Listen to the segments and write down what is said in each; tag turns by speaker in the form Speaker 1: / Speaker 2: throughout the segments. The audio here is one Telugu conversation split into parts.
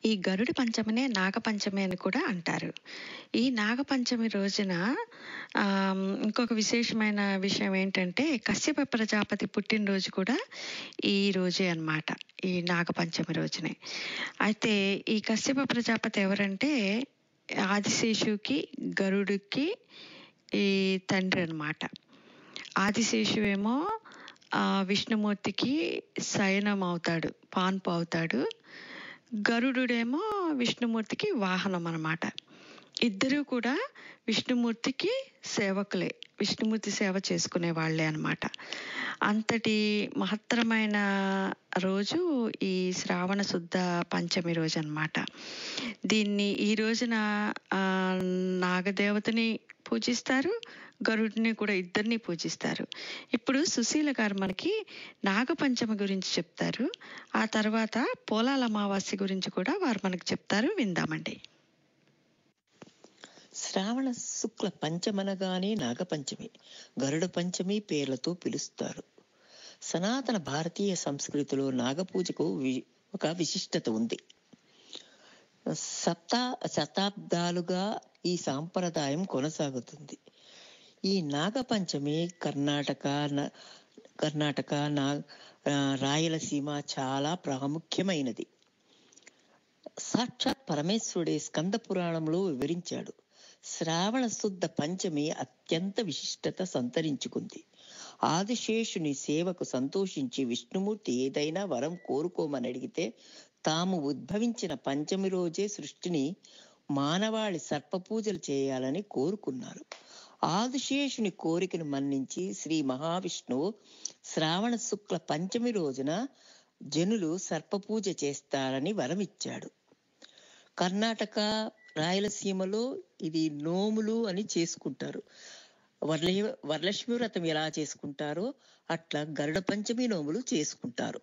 Speaker 1: ఈ గరుడి పంచమినే నాగపంచమి అని కూడా అంటారు ఈ నాగపంచమి రోజున ఆమ్, ఇంకొక విశేషమైన విషయం ఏంటంటే కశ్యప ప్రజాపతి పుట్టినరోజు కూడా ఈ రోజే అన్నమాట ఈ నాగపంచమి రోజునే అయితే ఈ కశ్యప ప్రజాపతి ఎవరంటే ఆదిశేషుకి గరుడికి ఈ తండ్రి అన్నమాట ఆదిశేషువేమో ఆ, విష్ణుమూర్తికి శయనం అవుతాడు పాన్పు అవుతాడు గరుడుడేమో విష్ణుమూర్తికి వాహనం అన్నమాట ఇద్దరూ కూడా విష్ణుమూర్తికి సేవకులే విష్ణుమూర్తి సేవ చేసుకునే వాళ్ళే అన్నమాట అంతటి మహత్తరమైన రోజు ఈ శ్రావణ శుద్ధ పంచమి రోజు అన్నమాట దీన్ని ఈ రోజున ఆ, నాగదేవతని పూజిస్తారు గరుడిని కూడా ఇద్దరిని పూజిస్తారు ఇప్పుడు సుశీల గారు మనకి నాగపంచమి గురించి చెప్తారు ఆ తర్వాత పోలాల అమావాస్య గురించి కూడా వారు మనకు చెప్తారు విందామండి
Speaker 2: శ్రావణ శుక్ల పంచమనగానే నాగపంచమి గరుడ పంచమి పేర్లతో పిలుస్తారు సనాతన భారతీయ సంస్కృతిలో నాగపూజకు వి- ఒక విశిష్టత ఉంది సప్తా శతాబ్దాలుగా ఈ సాంప్రదాయం కొనసాగుతుంది ఈ నాగపంచమి కర్ణాటక న- కర్ణాటక నా ఆ, రాయలసీమ చాలా ప్రాముఖ్యమైనది సాక్షాత్ పరమేశ్వరుడే స్కంద పురాణంలో వివరించాడు శ్రావణ శుద్ధ పంచమి అత్యంత విశిష్టత సంతరించుకుంది ఆదిశేషుని సేవకు సంతోషించి విష్ణుమూర్తి ఏదైనా వరం కోరుకోమని అడిగితే తాము ఉద్భవించిన పంచమి రోజే సృష్టిని మానవాళి సర్ప పూజలు చేయాలని కోరుకున్నారు ఆదిశేషుని కోరికను మన్నించి శ్రీ మహావిష్ణువు శ్రావణ శుక్ల పంచమి రోజున జనులు సర్ప పూజ చేస్తారని వరమిచ్చాడు కర్ణాటక రాయలసీమలో ఇది నోములు అని చేసుకుంటారు వరల వరలక్ష్మి వ్రతం ఎలా చేసుకుంటారో అట్లా గరుడ పంచమి నోములు చేసుకుంటారు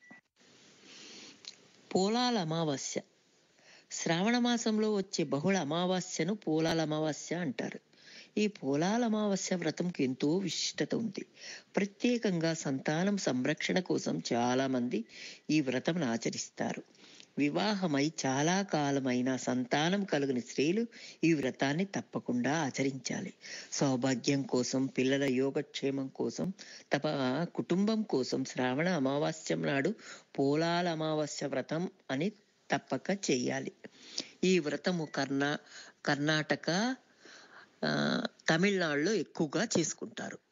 Speaker 2: పోలాల అమావాస్య శ్రావణ మాసంలో వచ్చే బహుళ అమావాస్యను పోలాల అమావాస్య అంటారు ఈ పోలాల అమావాస్య వ్రతంకు ఎంతో విశిష్టత ఉంది ప్రత్యేకంగా సంతానం సంరక్షణ కోసం చాలా మంది ఈ వ్రతం ఆచరిస్తారు వివాహమై చాలా కాలమైన సంతానం కలిగిన స్త్రీలు ఈ వ్రతాన్ని తప్పకుండా ఆచరించాలి సౌభాగ్యం కోసం పిల్లల యోగక్షేమం కోసం తమ కుటుంబం కోసం శ్రావణ అమావాస్యం నాడు పోలాల అమావాస్య వ్రతం అని తప్పక చేయాలి ఈ వ్రతము కర్ణా కర్ణాటక ఆ, తమిళనాడులో ఎక్కువగా చేసుకుంటారు